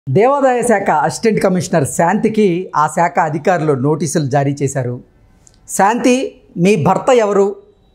దేవాదాయ శాఖ assistant commissioner శాంతికి ఆ శాఖ అధికారులు నోటీసులు జారీ చేశారు శాంతి మీ భర్త ఎవరు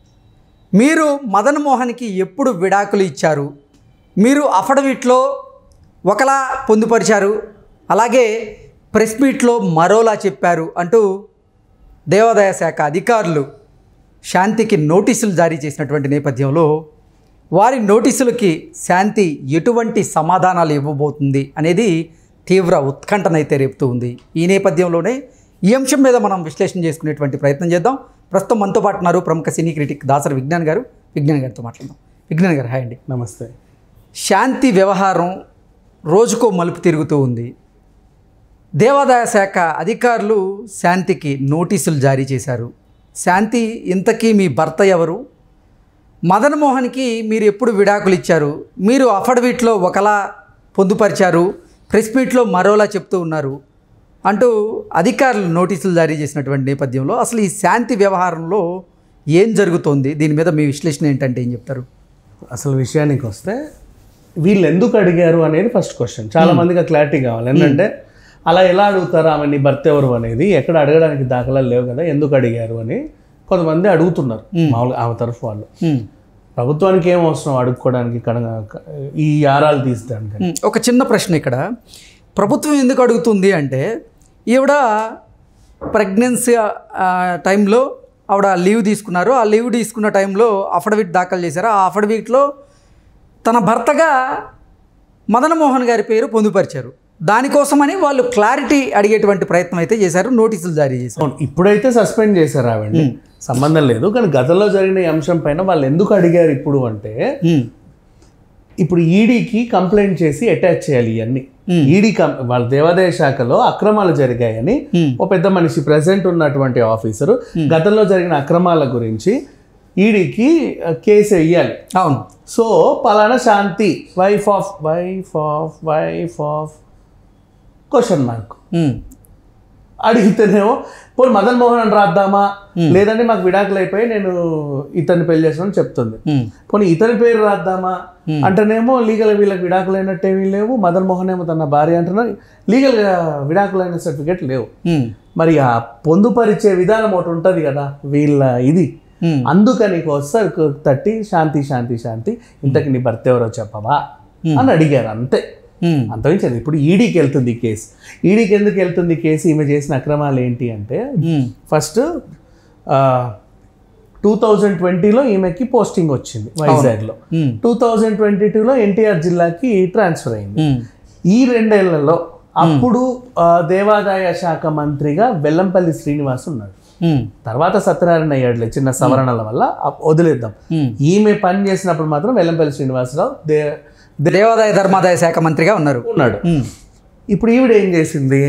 మీరు మదన్ మోహన్కి ఎప్పుడు విడాకులు ఇచ్చారు మీరు అఫడవిట్లో ఒకలా పొందుపరిచారు అలాగే ప్రెస్ మీట్లో మరోలా చెప్పారు అంటూ దేవాదాయ శాఖ అధికారులు శాంతికి నోటీసులు జారీ చేసినటువంటి నేపథ్యంలో వారి నోటీసులకి శాంతి ఎటువంటి సమాధానాలు ఇవ్వబోతుంది అనేది తీవ్ర ఉత్కంఠనైతే రేపుతూ ఉంది ఈ నేపథ్యంలోనే ఈ అంశం మీద మనం విశ్లేషణ చేసుకునేటువంటి ప్రయత్నం చేద్దాం ప్రస్తుతం మనతో పాటు ఉన్నారు ప్రముఖ సినీ క్రిటిక్ దాసరి విజ్ఞాన్ గారు విజ్ఞాన్ గారితో మాట్లాడదాం విజ్ఞాన్ గారు హాయ్ అండి నమస్తే శాంతి వ్యవహారం రోజుకో మలుపు తిరుగుతూ ఉంది దేవాదాయ శాఖ అధికారులు శాంతికి నోటీసులు జారీ చేశారు శాంతి ఇంతకీ మీ భర్త ఎవరు మదన్ మోహన్కి మీరు ఎప్పుడు విడాకులు ఇచ్చారు మీరు అఫడవిట్లో ఒకలా పొందుపరిచారు ప్రెస్ మీట్లో మరోలా చెప్తూ ఉన్నారు అంటూ అధికారులు నోటీసులు జారీ చేసినటువంటి నేపథ్యంలో అసలు ఈ శాంతి వ్యవహారంలో ఏం జరుగుతోంది దీని మీద మీ విశ్లేషణ ఏంటంటే ఏం చెప్తారు అసలు విషయానికి వస్తే వీళ్ళు ఎందుకు అడిగారు అనేది ఫస్ట్ క్వశ్చన్ చాలా మందికి క్లారిటీ కావాలి ఏంటంటే అలా ఎలా అడుగుతారు ఆమె నీ భర్త ఎవరు అనేది ఎక్కడ అడగడానికి దాఖలాలు లేవు కదా ఎందుకు అడిగారు అని కొంతమంది అడుగుతున్నారు మామూలుగా ఆమె తరఫు వాళ్ళు హ్మ్. ప్రభుత్వానికి ఏం అవసరం అడుక్కోవడానికి కడ ఈ ఆరాలు తీసడానికి ఉమ్, ఒక చిన్న ప్రశ్న ఇక్కడ ప్రభుత్వం ఎందుకు అడుగుతుంది అంటే ఈవిడ ప్రెగ్నెన్సీ ఆ, టైంలో ఆవిడ లీవ్ తీసుకున్నారు ఆ లీవ్ తీసుకున్న టైంలో అఫిడవిట్ దాఖలు చేశారు ఆ అఫిడవిట్లో తన భర్తగా మదన్ మోహన్ గారి పేరు పొందుపరిచారు దానికోసమని వాళ్ళు క్లారిటీ అడిగేటువంటి ప్రయత్నం అయితే చేశారు నోటీసులు జారీ చేశారు అవును ఇప్పుడైతే సస్పెండ్ చేశారు ఆవిడ సంబంధం లేదు కానీ గతంలో జరిగిన ఈ అంశం పైన వాళ్ళు ఎందుకు అడిగారు ఇప్పుడు అంటే ఉమ్, ఇప్పుడు ఈడీకి కంప్లైంట్ చేసి అటాచ్ చేయాలి ఇవన్నీ ఈడీ కం వాళ్ళ దేవాదాయ శాఖలో అక్రమాలు జరిగాయని Hmm. ఓ పెద్ద మనిషి ప్రెసెంట్ ఉన్నటువంటి ఆఫీసరు గతంలో జరిగిన అక్రమాల గురించి ఈడీకి కేసు వేయాలి అవును సో పలానా Shanti wife of wife of wife of question mark um, అడిగితేనేమో పోనీ మదన్ మోహన్ అని రాద్దామా లేదంటే మాకు విడాకులు అయిపోయి నేను ఇతన్ని పెళ్లి చేస్తానని చెప్తుంది ఉమ్, పోనీ ఇతని పేరు రాద్దామా అంటేనేమో లీగల్ వీళ్ళకి విడాకులు అయినట్టేమీ లేవు మదన్ మోహన్ ఏమో తన భార్య అంటున్నారు లీగల్గా విడాకులైన సర్టిఫికేట్ లేవు ఉమ్, మరి ఆ పొందుపరిచే విధానం ఒకటి ఉంటుంది కదా వీళ్ళ ఇది ఉమ్, అందుకని వస్తారు తట్టి శాంతి శాంతి శాంతి ఇంతకి నీ భర్త ఎవరో చెప్పవా అని అడిగారు అంతే ఉమ్, అంతమించదు ఇప్పుడు ఈడీకి వెళ్తుంది ఈ కేసు ఈడీకి ఎందుకు వెళ్తుంది ఈ కేసు ఈమె చేసిన అక్రమాలు ఏంటి అంటే ఉమ్, ఫస్ట్ టూ థౌజండ్ ట్వంటీలో ఈమెకి పోస్టింగ్ వచ్చింది వైజాగ్లో ఉమ్, టూ థౌజండ్ ట్వంటీ టూలో ఎన్టీఆర్ జిల్లాకి ట్రాన్స్ఫర్ అయింది ఉమ్, ఈ రెండేళ్లలో అప్పుడు ఆ, దేవాదాయ శాఖ మంత్రిగా వెల్లంపల్లి శ్రీనివాస్ ఉన్నాడు ఉమ్, తర్వాత సత్యనారాయణ అయ్యాడులే చిన్న సవరణల వల్ల అప్- వదిలేద్దాం ఉమ్. ఈమె పని చేసినప్పుడు మాత్రం వెల్లంపల్లి శ్రీనివాసరావు దే దేవాదాయ ధర్మాదాయ శాఖ మంత్రిగా ఉన్నారు ఉన్నాడు ఉమ్, ఇప్పుడు ఈవిడ ఏం చేసింది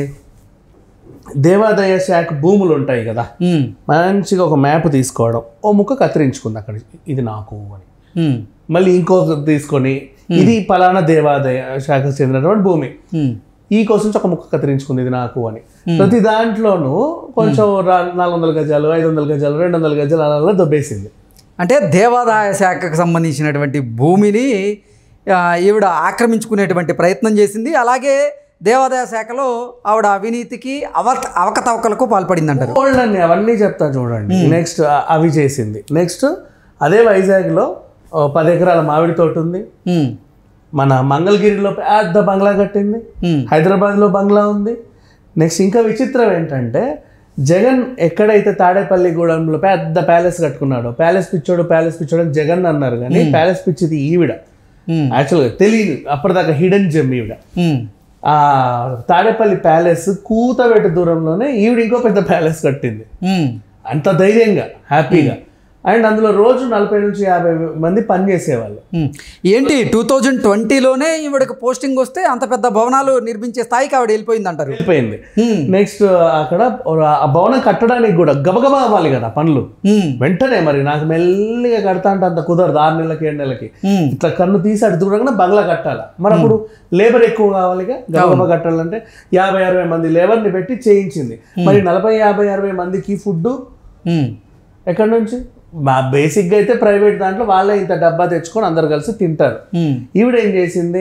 దేవాదాయ శాఖ భూములు ఉంటాయి కదా ఉమ్, మంచిగా ఒక మ్యాప్ తీసుకోవడం ఓ ముక్క కత్తిరించుకుంది అక్కడ ఇది నాకు అని ఉమ్, మళ్ళీ ఇంకొక తీసుకొని ఇది పలానా దేవాదాయ శాఖకు చెందినటువంటి భూమి ఉమ్, ఈ కోసం ఒక ముక్క కత్తిరించుకుంది ఇది నాకు అని ప్రతి దాంట్లోనూ కొంచెం రా- నాలుగు వందల గజాలు ఐదు వందల గజాలు రెండు వందల గజాలు అలా అలా దొబ్బేసింది అంటే దేవాదాయ శాఖకు సంబంధించినటువంటి భూమిని ఆ, ఈవిడ ఆక్రమించుకునేటువంటి ప్రయత్నం చేసింది అలాగే దేవాదాయ శాఖలో ఆవిడ అవినీతికి అవ అవకతవకలకు పాల్పడింది అంటారు ఓల్డ్ అని అవన్నీ చెప్తా చూడండి నెక్స్ట్ అవి చేసింది నెక్స్ట్ అదే వైజాగ్లో ఓ పది ఎకరాల మామిడి తోట ఉంది ఉమ్, మన మంగళగిరిలో పెద్ద బంగ్లా కట్టింది ఉమ్, హైదరాబాద్లో బంగ్లా ఉంది నెక్స్ట్ ఇంకా విచిత్రం ఏంటంటే జగన్ ఎక్కడైతే తాడేపల్లిగూడెంలో పెద్ద ప్యాలెస్ కట్టుకున్నాడో ప్యాలెస్ పిచ్చోడు ప్యాలెస్ పిచ్చోడు అని జగన్ అన్నారు కానీ ప్యాలెస్ పిచ్చిది ఈవిడ ఉమ్, యాక్చువల్గా తెలియదు అప్పటిదాకా హిడెన్ జెమ్ ఈవిడ ఉమ్, ఆ తాడేపల్లి ప్యాలెస్ కూతబెట్ట దూరంలోనే ఈవిడ ఇంకో పెద్ద ప్యాలెస్ కట్టింది ఉమ్, అంత ధైర్యంగా హ్యాపీగా అండ్ అందులో రోజు నలభై నుంచి యాభై మంది పని చేసేవాళ్ళు ఉమ్. ఏంటి టూ థౌజండ్ ట్వంటీలోనే ఈవిడకి పోస్టింగ్ వస్తే అంత పెద్ద భవనాలు నిర్మించే స్థాయికి ఆవిడ వెళ్ళిపోయింది అంటారు వెళ్ళిపోయింది ఉమ్, నెక్స్ట్ అక్కడ ఆ భవనం కట్టడానికి కూడా గబగబా అవ్వాలి కదా పనులు ఉమ్, వెంటనే మరి నాకు మెల్లిగా కడతా అంటే అంత కుదరదు ఆరు నెలలకి ఏడు నెలలకి ఉమ్, ఇట్లా కన్ను తీసి అటు దూరంగా బంగ్లా కట్టాలి మరి అప్పుడు లేబర్ ఎక్కువ కావాలిగా గబగబా కట్టాలంటే యాభై అరవై మంది లేబర్ని పెట్టి చేయించింది మరి నలభై యాభై అరవై మందికి ఫుడ్ ఉమ్, ఎక్కడి నుంచి మా బేసిక్గా అయితే ప్రైవేట్ దాంట్లో వాళ్ళే ఇంత డబ్బా తెచ్చుకొని అందరు కలిసి తింటారు ఉమ్, ఈవిడ ఏం చేసింది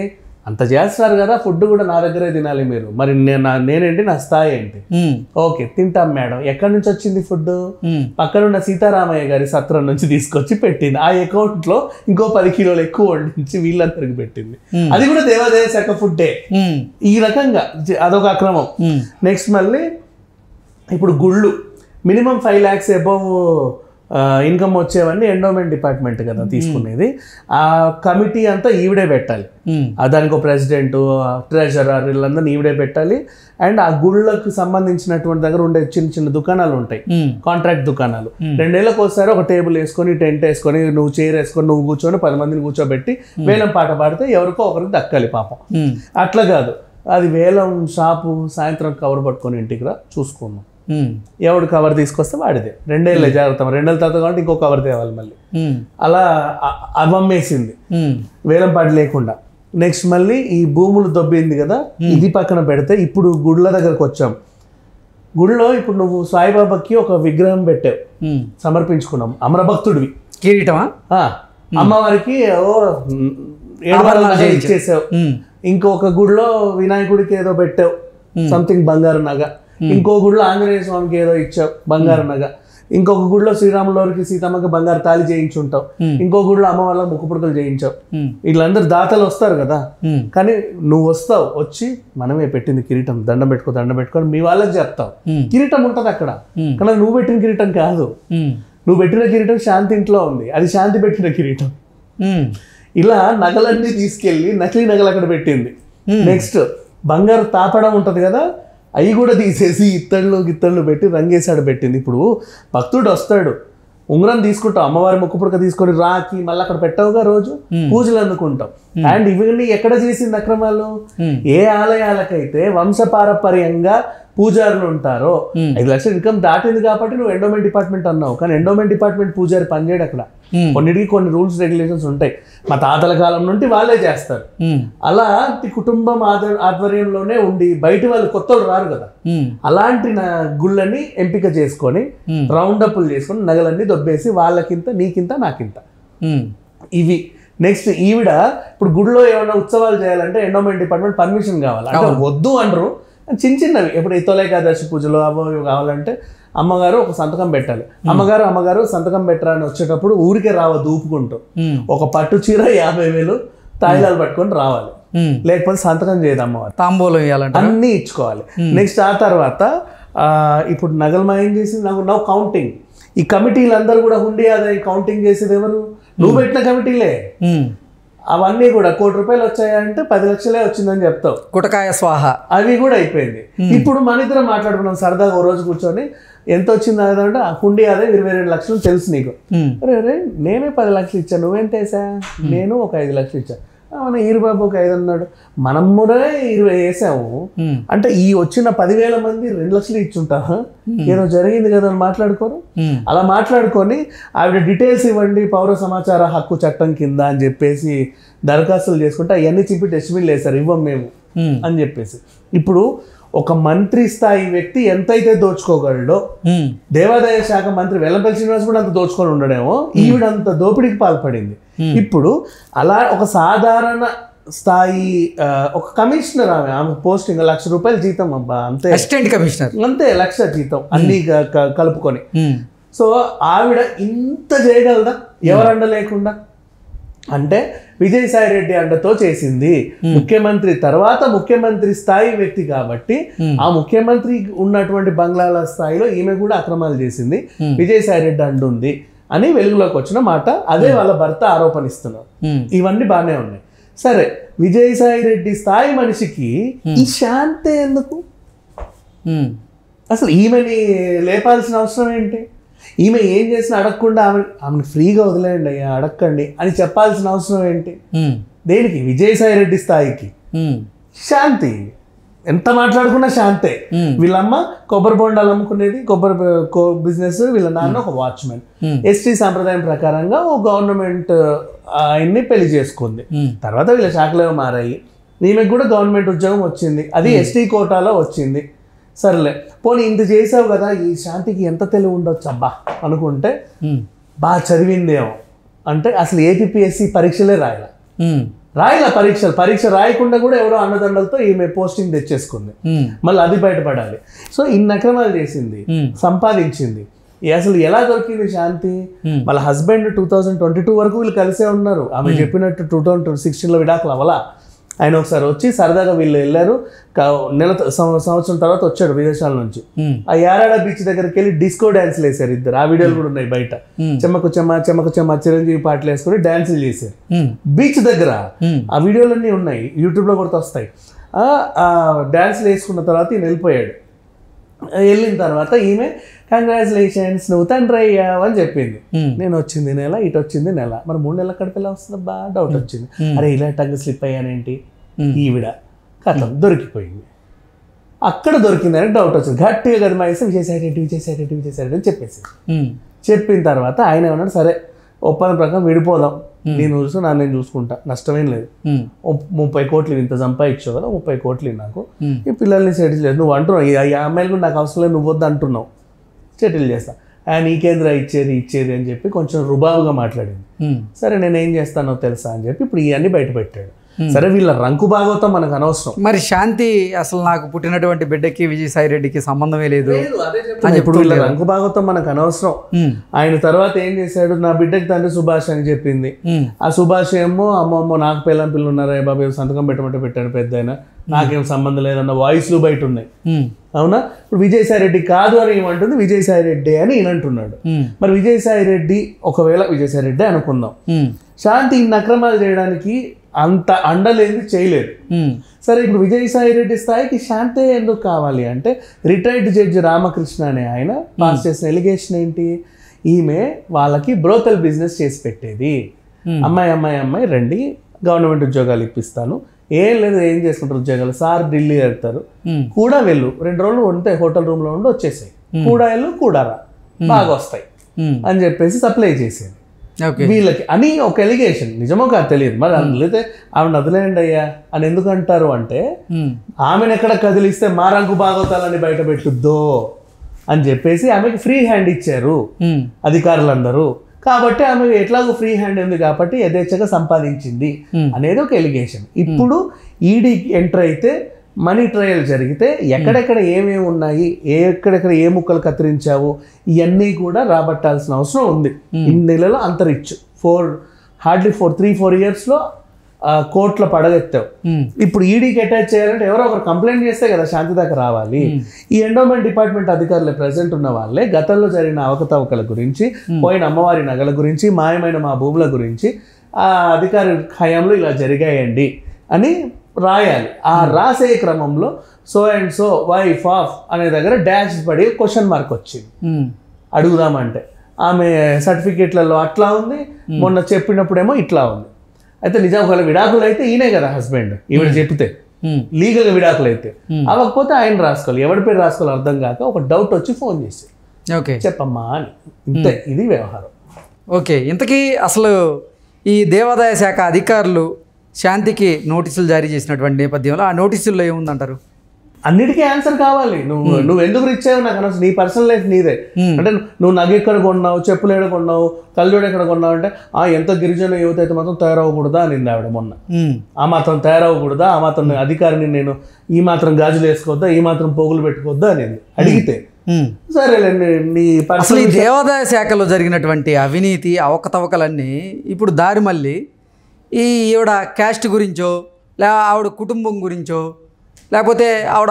అంత చేస్తారు కదా ఫుడ్ కూడా నా దగ్గరే తినాలి మీరు మరి నేను నా- నేనేంటి నా స్థాయి ఏంటి ఉమ్, ఓకే తింటాం మేడం ఎక్కడి నుంచి వచ్చింది ఫుడ్ ఉమ్, పక్కనున్న సీతారామయ్య గారి సత్రం నుంచి తీసుకొచ్చి పెట్టింది ఆ అకౌంట్ లో ఇంకో పది కిలోలు ఎక్కువ వండించి వీళ్ళందరికి పెట్టింది Hmm. అది కూడా దేవాదాయ శాఖ ఫుడ్డే ఉమ్, ఈ రకంగా జ- అదొక అక్రమం ఉమ్, నెక్స్ట్ మళ్ళీ ఇప్పుడు గుళ్ళు minimum five lakhs above income వచ్చేవన్నీ ఎండోమెంట్ డిపార్ట్మెంట్ కదా తీసుకునేది ఆ కమిటీ అంతా ఈవిడే పెట్టాలి ఉమ్, ఆ దానికి ఒక ప్రెసిడెంట్ ట్రెజరర్ వీళ్ళందరినీ ఈవిడే పెట్టాలి అండ్ ఆ గుళ్ళకు సంబంధించినటువంటి దగ్గర ఉండే చిన్న చిన్న దుకాణాలు ఉంటాయి ఉమ్, కాంట్రాక్ట్ దుకాణాలు రెండేళ్ళకి ఒకసారి ఒక టేబుల్ వేసుకొని టెంట్ వేసుకొని నువ్వు చైర్ వేసుకొని నువ్వు కూర్చొని పది మందిని కూర్చోబెట్టి వేలం పాట పాడితే ఎవరికో ఒకరికి దక్కాలి పాపం ఉమ్, అట్లా కాదు అది వేలం షాపు సాయంత్రం కవర్ పట్టుకొని ఇంటికి రా చూసుకున్నాం ఉమ్, ఎవడు కవర్ తీసుకొస్తే వాడిదే రెండేళ్ళే జాగ్రత్త రెండేళ్ళ తర్వాత కాబట్టి ఇంకో కవర్ తేవాలి మళ్ళీ ఉమ్, అలా అ- అవమ్మేసింది ఉమ్, వేలం పాట లేకుండా నెక్స్ట్ మళ్ళీ ఈ భూములు దొబ్బింది కదా ఇది పక్కన పెడితే ఇప్పుడు గుళ్ళ దగ్గరకు వచ్చాం గుడిలో ఇప్పుడు నువ్వు సాయిబాబాకి ఒక విగ్రహం పెట్టావు ఉమ్. సమర్పించుకున్నాం అమరభక్తుడివి కిరీటమా ఆ, అమ్మవారికి ఓ మ్, ఏడు వందల నగలు ఇచ్చేసావు ఉమ్, ఇంకొక గుడిలో వినాయకుడికి ఏదో పెట్టావు సంథింగ్ బంగారు నగ ఇంకో గుడిలో ఆంజనేయ స్వామికి ఏదో ఇచ్చావు బంగారు నగ ఇంకొక గుడిలో శ్రీరాములవారికి సీతమ్మకి బంగారు తాళి చేయించుంటావు ఇంకో గుడిలో అమ్మ వాళ్ళ ముక్కు పుడకలు చేయించావు ఉమ్, వీళ్ళందరూ దాతలు వస్తారు కదా ఉమ్, కానీ నువ్వు వస్తావు వచ్చి మనమే పెట్టింది కిరీటం దండం పెట్టుకో దండం పెట్టుకొని మీ వాళ్ళకి చెప్తావు ఉమ్. కిరీటం ఉంటుంది అక్కడ ఉమ్. కానీ అది నువ్వు పెట్టిన కిరీటం కాదు ఉమ్, నువ్వు పెట్టిన కిరీటం శాంతి ఇంట్లో ఉంది అది శాంతి పెట్టిన కిరీటం ఉమ్, ఇలా నగలన్నీ తీసుకెళ్ళి నకిలీ నగలు అక్కడ పెట్టింది నెక్స్ట్ బంగారు తాపడం ఉంటుంది కదా అవి కూడా తీసేసి ఇత్తళ్ళు గిత్తళ్ళు పెట్టి రంగేసాడు పెట్టింది ఇప్పుడు భక్తుడు వస్తాడు ఉంగరం తీసుకుంటాం అమ్మవారి ముక్కు పుడక తీసుకొని రాకి మళ్ళీ అక్కడ పెట్టవుగా రోజు పూజలు అందుకుంటాం అండ్ ఇవన్నీ ఎక్కడ చేసింది అక్రమాలు ఏ ఆలయాలకైతే వంశపారపర్యంగా పూజారులు ఉంటారో ఐదు లక్షల ఇన్కమ్ దాటింది కాబట్టి నువ్వు ఎండోమెంట్ డిపార్ట్మెంట్ అన్నావు కానీ ఎండోమెంట్ డిపార్ట్మెంట్ పూజారి పనిచేయడు అక్కడ ఉమ్, కొన్నిటికి కొన్ని రూల్స్ రెగ్యులేషన్స్ ఉంటాయి మా తాతల కాలం నుండి వాళ్ళే చేస్తారు ఉమ్, అలా ఈ కుటుంబం ఆధ్వ- ఆధ్వర్యంలోనే ఉండి బయట వాళ్ళు కొత్త వాళ్ళు రారు కదా ఉమ్, అలాంటి నా గుళ్ళని ఎంపిక చేసుకొని Hmm. రౌండ్ అప్లు చేసుకొని నగలన్నీ దొబ్బేసి వాళ్ళకింత నీకింత నాకింత ఉమ్, ఇవి నెక్స్ట్ ఈవిడ ఇప్పుడు గుడిలో ఏమైనా ఉత్సవాలు చేయాలంటే ఎండోమెంట్ డిపార్ట్మెంట్ పర్మిషన్ కావాలి అంటే వద్దు అనరు చిన్న చిన్నవి ఇప్పుడు ఇతోల ఏకాదశి పూజలు అవి ఇవి కావాలంటే అమ్మగారు ఒక సంతకం పెట్టాలి అమ్మగారు అమ్మగారు సంతకం పెట్టరా అని వచ్చేటప్పుడు ఊరికే రావద్దు ఊపుకుంటూ ఉమ్, ఒక పట్టు చీర యాభై వేలు తాయిలాలు పట్టుకొని రావాలి ఉమ్. లేకపోతే సంతకం చేయదు అమ్మవారు తాంబూలం ఇవ్వాలంట అన్నీ ఇచ్చుకోవాలి నెక్స్ట్ ఆ తర్వాత ఆ, ఇప్పుడు నగలు మాయం చేసి నాకు నవ్వు కౌంటింగ్ ఈ కమిటీలందరూ కూడా హుండీ ఆదాయం కౌంటింగ్ చేసేది ఎవరు నువ్వు పెట్టిన కమిటీలే ఉమ్, అవన్నీ కూడా కోటి రూపాయలు వచ్చాయంటే పది లక్షలే వచ్చిందని చెప్తావు కుటకాయ స్వాహ అవి కూడా అయిపోయింది ఇప్పుడు మన ఇద్దరం మాట్లాడుకున్నాం సరదాగా ఓ రోజు కూర్చొని ఎంత వచ్చింది అదంటే ఆ హుండీ ఆదాయం ఇరవై రెండు లక్షలు తెలుసు నీకు ఉమ్, అరే అరే నేనే పది లక్షలు ఇచ్చాను నువ్వెంత వేసా నేను ఒక ఐదు లక్షలు ఇచ్చా అవును ఈరుబాబు ఒక ఐదు అన్నాడు మనం కూడా ఇరవై వేసాము ఉమ్, అంటే ఈ వచ్చిన పదివేల మంది రెండు లక్షలు ఇచ్చుంటారా ఏదో జరిగింది కదా అని మాట్లాడుకోరు ఉమ్, అలా మాట్లాడుకొని ఆవిడ డీటెయిల్స్ ఇవ్వండి పౌర సమాచార హక్కు చట్టం కింద అని చెప్పేసి దరఖాస్తులు చేసుకుంటే అవన్నీ చెప్పి డస్ట్బిన్లు వేశారు ఇవ్వం మేము ఉమ్, అని చెప్పేసి ఇప్పుడు ఒక మంత్రి స్థాయి వ్యక్తి ఎంతైతే దోచుకోగలడో ఉమ్, దేవాదాయ శాఖ మంత్రి వెల్లంపల్లి శ్రీనివాస్ కూడా అంత దోచుకొని ఉండడేమో ఈవిడ అంత దోపిడీకి పాల్పడింది ఇప్పుడు అలా ఒక సాధారణ స్థాయి ఆ, ఒక కమిషనర్ ఆమె ఆమె పోస్టింగ్ లక్ష రూపాయల జీతం అబ్బా అంతే అసిస్టెంట్ కమిషనర్ అంతే లక్ష జీతం అన్ని క- క- కలుపుకొని ఉమ్, సో ఆవిడ ఇంత చేయగలదా ఎవరండ లేకుండా అంటే విజయసాయి రెడ్డి అండతో చేసింది ముఖ్యమంత్రి తర్వాత ముఖ్యమంత్రి స్థాయి వ్యక్తి కాబట్టి ఆ ముఖ్యమంత్రి ఉన్నటువంటి బంగ్లాల స్థాయిలో ఈమె కూడా అక్రమాలు చేసింది విజయసాయి రెడ్డి అండుంది అని వెలుగులోకి వచ్చిన మాట అదే వాళ్ళ భర్త ఆరోపణిస్తున్నారు ఉమ్, ఇవన్నీ బాగానే ఉన్నాయి సరే విజయసాయి రెడ్డి స్థాయి మనిషికి ఈ శాంతే ఎందుకు ఉమ్, అసలు ఈమెని లేపాల్సిన అవసరం ఏంటి ఈమె ఏం చేసినా అడగకుండా ఆమె ఆమెను ఫ్రీగా వదిలేయండి అయ్యా అడగండి అని చెప్పాల్సిన అవసరం ఏంటి ఉమ్, దేనికి విజయసాయి రెడ్డి స్థాయికి ఉమ్, శాంతి ఎంత మాట్లాడుకున్నా శాంతే Hmm. వీళ్ళమ్మ కొబ్బరి బొండాలు అమ్ముకునేది కొబ్బరి బిజినెస్ వీళ్ళ నాన్న ఒక వాచ్మెన్ Hmm. ఎస్టీ సాంప్రదాయం ప్రకారంగా ఒక గవర్నమెంట్ ఆయన్ని పెళ్లి చేసుకుంది ఉమ్, తర్వాత వీళ్ళ శాఖలు మారాయి ఈమెకు కూడా గవర్నమెంట్ ఉద్యోగం వచ్చింది అది ఎస్టీ కోటాలో వచ్చింది సర్లే పోనీ ఇంత చేసావు కదా ఈ శాంతికి ఎంత తెలివి ఉండొచ్చు అబ్బా అనుకుంటే ఉమ్, బాగా చదివిందేమో అంటే అసలు ఏపీఎస్సి పరీక్షలే రాయాల ఉమ్, రాయల పరీక్షలు పరీక్ష రాయకుండా కూడా ఎవరో అన్నదండలతో ఈమె పోస్టింగ్ తెచ్చేసుకుంది ఉమ్, మళ్ళీ అది బయటపడాలి సో ఇన్ని అక్రమాలు చేసింది ఉమ్, సంపాదించింది ఈ అసలు ఎలా దొరికింది శాంతి Hmm. వాళ్ళ husband two thousand twenty two వరకు వీళ్ళు కలిసే ఉన్నారు ఆమె చెప్పినట్టు టూ థౌజండ్ సిక్స్టీన్లో విడాకులు అవ్వలా ఆయన ఒకసారి వచ్చి సరదాగా వీళ్ళు వెళ్ళారు క- నెల త- సంవ- సంవత్సరం తర్వాత వచ్చాడు విదేశాల నుంచి ఉమ్, ఆ యారాడ బీచ్ దగ్గరికి వెళ్ళి డిస్కో డాన్స్లు వేశారు ఇద్దరు ఆ వీడియోలు కూడా ఉన్నాయి బయట Hmm. చెమ్మకు చెమ్మ చెమ్మకు చెమ్మ చిరంజీవి పాటలు వేసుకొని డాన్సులు చేశారు ఉమ్, బీచ్ దగ్గర ఉమ్, ఆ వీడియోలన్నీ ఉన్నాయి యూట్యూబ్లో కూడా వస్తాయి ఆ డాన్స్లు వేసుకున్న తర్వాత ఈయన వెళ్ళిపోయాడు వెళ్ళిన తర్వాత ఈమె కంగ్రాచులేషన్స్ నువ్వు తండ్రి అయ్యావు అని చెప్పింది ఉమ్, నేను వచ్చింది నెల ఇటు వచ్చింది నెల మరి మూడు నెలల కడికి ఎలా వస్తుంది బా డౌట్ వచ్చింది అరే ఇలా టంగ్ స్లిప్ అయ్యానేంటి Hmm. ఈవిడ కథం దొరికిపోయింది అక్కడ దొరికిందని డౌట్ వచ్చింది గట్టిగా కదా మా విజయసాయి రెడ్డి విజయసాయి రెడ్డి విజయసాయి రెడ్డి అని చెప్పేసి ఉమ్, చెప్పిన తర్వాత ఆయన ఏమన్నాడు సరే ఒప్పందం ప్రకారం విడిపోదాం నేను చూసు నన్ను నేను చూసుకుంటా నష్టమేం లేదు ఉమ్, ఓ ముప్పై కోట్లు ఇంత సంపాదించావు కదా ముప్పై కోట్లు నాకు ఉమ్, ఈ పిల్లల్ని సెటిల్ చేసి నువ్వు అంటున్నావు ఈ ఈ అమ్మాయిలు కూడా నాకు అవసరం లేదు నువ్వు వద్దు అంటున్నావు సెటిల్ చేస్తా ఆయన నీకేంద్ర ఇచ్చేది ఇచ్చేది అని చెప్పి కొంచెం రుబాబుగా మాట్లాడింది ఉమ్, సరే నేను ఏం చేస్తానో తెలుసా అని చెప్పి ఇప్పుడు ఇవన్నీ బయట పెట్టాడు సరే వీళ్ళ రంకు భాగవతం మనకు అనవసరం మరి శాంతి అసలు నాకు పుట్టినటువంటి బిడ్డకి విజయసాయి రెడ్డికి సంబంధమే లేదు ఇప్పుడు వీళ్ళ రంకు భాగవతం మనకు అనవసరం ఉమ్, ఆయన తర్వాత ఏం చేశాడు నా బిడ్డకి తండ్రి సుభాష్ అని చెప్పింది ఉమ్, ఆ సుభాష్ ఏమో అమ్మ అమ్మ నాకు పిల్లం పిల్లలు ఉన్నారా బాబు ఏం సంతకం పెట్టమంటే పెట్టాను పెద్ద ఆయన నాకేం సంబంధం లేదన్న వాయిస్లు బయట ఉన్నాయి ఉమ్, అవునా ఇప్పుడు విజయసాయి రెడ్డి కాదు అని ఏమంటుంది విజయసాయి రెడ్డి అని ఈయన అంటున్నాడు ఉమ్, మరి విజయసాయి రెడ్డి ఒకవేళ విజయసాయి రెడ్డి అనుకుందాం ఉమ్, శాంతి ఇన్ని అక్రమాలు చేయడానికి అంత అండలేంది చేయలేదు ఉమ్, సరే ఇప్పుడు విజయసాయి రెడ్డి స్థాయికి శాంతే ఎందుకు కావాలి అంటే రిటైర్డ్ జడ్జి రామకృష్ణ అనే ఆయన పాస్ చేసిన ఎలిగేషన్ ఏంటి ఈమె వాళ్ళకి బ్రోతల్ బిజినెస్ చేసి పెట్టేది Hmm. అమ్మాయి అమ్మాయి అమ్మాయి రండి గవర్నమెంట్ ఉద్యోగాలు ఇప్పిస్తాను ఏం లేదు ఏం చేసుకుంటారు ఉద్యోగాలు సార్ ఢిల్లీ వెళ్తారు ఉమ్, కూడా వెళ్ళు రెండు రోజులు ఉంటే హోటల్ రూమ్ లో ఉండి వచ్చేసాయి కూడా వెళ్ళు కూడా రా బాగా వస్తాయి ఉమ్, అని చెప్పేసి సప్లై చేసేది ఓకే వీళ్ళకి అని ఒక ఎలిగేషన్ నిజమో కాదు తెలియదు మరి అందులో ఆవిడ వదిలేయండి అయ్యా అని ఎందుకు అంటారు అంటే ఉమ్, ఆమెను ఎక్కడ కదిలిస్తే మా రంగు భాగవతాలని బయట పెట్టుద్దో అని చెప్పేసి ఆమెకి ఫ్రీ హ్యాండ్ ఇచ్చారు ఉమ్, అధికారులందరూ కాబట్టి ఆమె ఎట్లాగో ఫ్రీ హ్యాండ్ ఉంది కాబట్టి యథేచ్ఛగా సంపాదించింది Hmm. అనేది ఒక ఎలిగేషన్ ఇప్పుడు ఈడీ ఎంటర్ అయితే మనీ ట్రయల్ జరిగితే ఎక్కడెక్కడ ఏమేమి ఉన్నాయి ఏ ఎక్కడెక్కడ ఏ ముక్కలు కత్తిరించావు ఇవన్నీ కూడా రాబట్టాల్సిన అవసరం ఉంది ఇన్ని నెలలో అంతరిచ్చు four hardly four three four ఇయర్స్లో కోర్టులో పడగెత్తావు ఉమ్, ఇప్పుడు ఈడీకి అటాచ్ చేయాలంటే ఎవరో ఒకరు కంప్లైంట్ చేస్తే కదా శాంతి దాకా రావాలి ఈ ఎండోమెంట్ డిపార్ట్మెంట్ అధికారులు ప్రెసెంట్ ఉన్న వాళ్ళే గతంలో జరిగిన అవకతవకల గురించి పోయిన అమ్మవారి నగల గురించి మాయమైన మా భూముల గురించి ఆ అధికారి హయాంలో ఇలా జరిగాయండి అని రాయాలి ఆ రాసే క్రమంలో so and so wife of అనే దగ్గర డాష్ పడి క్వశ్చన్ మార్క్ వచ్చింది ఉమ్, అడుగుదామంటే ఆమె సర్టిఫికేట్లలో అట్లా ఉంది మొన్న చెప్పినప్పుడేమో ఇట్లా ఉంది అయితే నిజం ఒకవేళ విడాకులు అయితే ఈయనే కదా హస్బెండ్ ఈవిడ చెప్తే ఉమ్, లీగల్గా విడాకులు అయితే అవ్వకపోతే ఆయన రాసుకోవాలి ఎవరి పేరు రాసుకోవాలి అర్థం కాక ఒక డౌట్ వచ్చి ఫోన్ చేసి ఓకే చెప్పమ్మా అని ఇంతే ఇది వ్యవహారం ఓకే ఇంతకీ అసలు ఈ దేవాదాయ శాఖ అధికారులు శాంతికి నోటీసులు జారీ చేసినటువంటి నేపథ్యంలో ఆ నోటీసుల్లో ఏముందంటారు అన్నిటికీ ఆన్సర్ కావాలి నువ్వు నువ్వు ఎందుకు రిచ్ అయ్యావు నాకు అనవసరం నీ పర్సనల్ లైఫ్ నీదే Hmm. అంటే నువ్వు నగ ఎక్కడ కొన్నావు చెప్పులు ఎక్కడ కొన్నావు కళ్ళజోడు ఎక్కడ కొన్నావు అంటే ఆ ఎంత గిరిజన యువత అయితే మాత్రం తయారవ్వకూడదా అనింది ఆవిడ మొన్న ఉమ్, ఆ మాత్రం తయారవ్వకూడదా ఆ మాత్రం అధికారిని నేను ఈ మాత్రం గాజులు వేసుకోవద్దా ఈ మాత్రం పోగులు పెట్టుకోవద్దా అనేది అడిగితే ఉమ్. సరేలే నీ- నీ అసలు పర్సనల్ ఈ దేవాదాయ శాఖలో జరిగినటువంటి అవినీతి అవకతవకలన్నీ ఇప్పుడు దారి మళ్ళీ ఈ ఈవిడ క్యాస్ట్ గురించో లే ఆవిడ కుటుంబం గురించో లేకపోతే ఆవిడ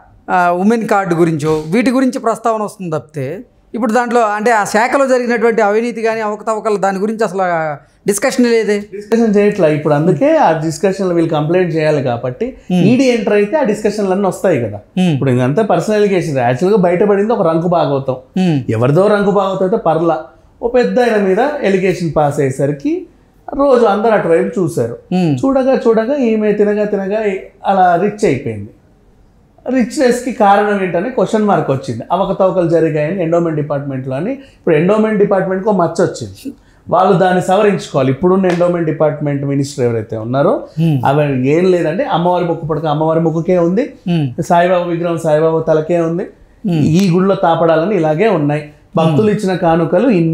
ఉమెన్ కార్డు గురించో వీటి గురించి ప్రస్తావన వస్తుంది తప్పితే ఇప్పుడు దాంట్లో అంటే ఆ శాఖలో జరిగినటువంటి అవినీతి కానీ అవకతవకలు దాని గురించి అసలు డిస్కషన్ లేదే డిస్కషన్ చేయట్లా ఇప్పుడు అందుకే ఆ డిస్కషన్ వీళ్ళు కంప్లైంట్ చేయాలి కాబట్టి ఈడీ ఎంటర్ అయితే ఆ డిస్కషన్లు అన్నీ వస్తాయి కదా Hmm. ఇప్పుడు ఇదంతా పర్సనల్ ఎలిగేషన్ యాక్చువల్గా బయటపడింది ఒక రంకు భాగవతం ఉమ్, ఎవరిదో రంకు భాగవతం అయితే పర్లా ఓ పెద్ద ఆయన మీద ఎలిగేషన్ పాస్ అయ్యేసరికి రోజు అందరు అటువైపు చూశారు ఉమ్, చూడగా చూడగా ఈమె తినగా తినగా అలా రిచ్ అయిపోయింది రిచ్నెస్కి కారణం ఏంటని క్వశ్చన్ మార్క్ వచ్చింది అవకతవకలు జరిగాయని ఎండోమెంట్ డిపార్ట్మెంట్లో అని ఇప్పుడు ఎండోమెంట్ డిపార్ట్మెంట్కి ఒక మచ్చ వచ్చింది వాళ్ళు దాన్ని సవరించుకోవాలి ఇప్పుడున్న ఎండోమెంట్ డిపార్ట్మెంట్ మినిస్టర్ ఎవరైతే ఉన్నారో Hmm. అవి ఏం లేదంటే అమ్మవారి ముక్కు పడక అమ్మవారి ముక్కుకే ఉంది ఉమ్, సాయిబాబా విగ్రహం సాయిబాబా తలకే ఉంది ఈ గుడిలో తాపడాలని ఇలాగే ఉన్నాయి భక్తులు ఇచ్చిన కానుకలు ఇన్ని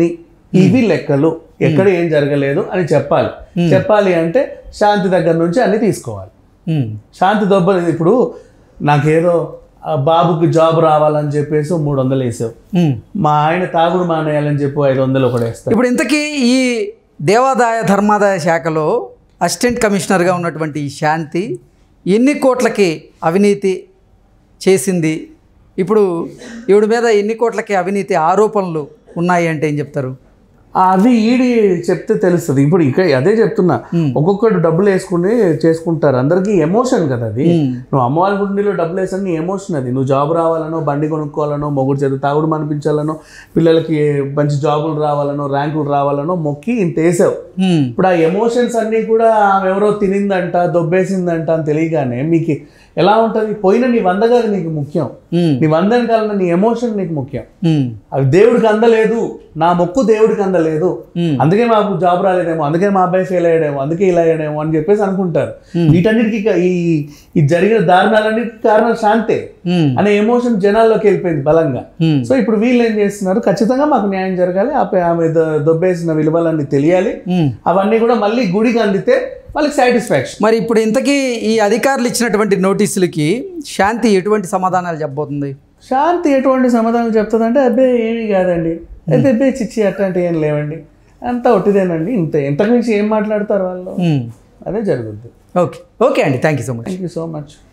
ఇవి లెక్కలు ఎక్కడ ఏం జరగలేదు అని చెప్పాలి చెప్పాలి అంటే శాంతి దగ్గర నుంచి అన్ని తీసుకోవాలి ఉమ్, శాంతి దొబ్బ ఇప్పుడు నాకేదో ఆ బాబుకి జాబ్ రావాలని చెప్పేసి ఓ మూడు వందలు వేసావు ఉమ్. మా ఆయన తాగుడు మానేయాలని చెప్పి ఐదు వందలు ఒకటి వేస్తాడు ఇప్పుడు ఇంతకీ ఈ దేవాదాయ ధర్మాదాయ శాఖలో అసిస్టెంట్ కమిషనర్గా ఉన్నటువంటి ఈ శాంతి ఎన్ని కోట్లకి అవినీతి చేసింది ఇప్పుడు ఈవిడ మీద ఎన్ని కోట్లకి అవినీతి ఆరోపణలు ఉన్నాయి అంటే ఏం చెప్తారు అది ఈడి చెప్తే తెలుస్తుంది ఇప్పుడు ఇక అదే చెప్తున్నా ఒక్కొక్కడు డబ్బులు వేసుకుని చేసుకుంటారు అందరికీ ఎమోషన్ కదా అది నువ్వు అమ్మవారి గుండెలో డబ్బులు వేసాను నీ ఎమోషన్ అది నువ్వు జాబ్ రావాలనో బండి కొనుక్కోవాలనో మొగుడు చేత తాగుడు మనిపించాలనో పిల్లలకి మంచి జాబులు రావాలనో ర్యాంకులు రావాలనో మొక్కి ఇంత వేసావు ఉమ్, ఇప్పుడు ఆ ఎమోషన్స్ అన్నీ కూడా ఆమె ఎవరో తినిందంట దొబ్బేసిందంట అని తెలియగానే మీకు ఎలా ఉంటుంది పోయిన నీ వంద కాదు నీకు ముఖ్యం ఉమ్, నీ వందని కాలంలో నీ ఎమోషన్ నీకు ముఖ్యం ఉమ్, అవి దేవుడికి అందలేదు నా మొక్కు దేవుడికి అందలేదు ఉమ్, అందుకే మాకు జాబ్ రాలేదేమో అందుకే మా అబ్బాయి ఫెయిల్ అయ్యాడేమో అందుకే ఇలా అయ్యాడేమో అని చెప్పేసి అనుకుంటారు వీటన్నిటికీ క- ఈ ఈ జరిగిన దారుణాలన్నిటికీ కారణం శాంతే ఉమ్, అనే ఎమోషన్ జనాల్లోకి వెళ్ళిపోయింది బలంగా ఉమ్, సో ఇప్పుడు వీళ్ళు ఏం చేస్తున్నారు ఖచ్చితంగా మాకు న్యాయం జరగాలి ఆపై ఆమె దొ- దొబ్బేసిన విలువలన్నీ తెలియాలి ఉమ్. అవన్నీ కూడా మళ్ళీ గుడికి అందితే వాళ్ళకి సాటిస్ఫాక్షన్ మరి ఇప్పుడు ఇంతకీ ఈ అధికారులు ఇచ్చినటువంటి నోటీసులకి శాంతి ఎటువంటి సమాధానాలు చెప్పబోతుంది శాంతి ఎటువంటి సమాధానం చెప్తుందంటే అబ్బే ఏమీ కాదండి అయితే అబ్బే చిచ్చి అట్లాంటి ఏం లేవండి అంతా ఒట్టిదేనండి ఇంత ఇంతకు మించి ఏం మాట్లాడతారు వాళ్ళు ఉమ్, అదే జరుగుద్ది ఓకే ఓకే అండి thank you so much thank you so much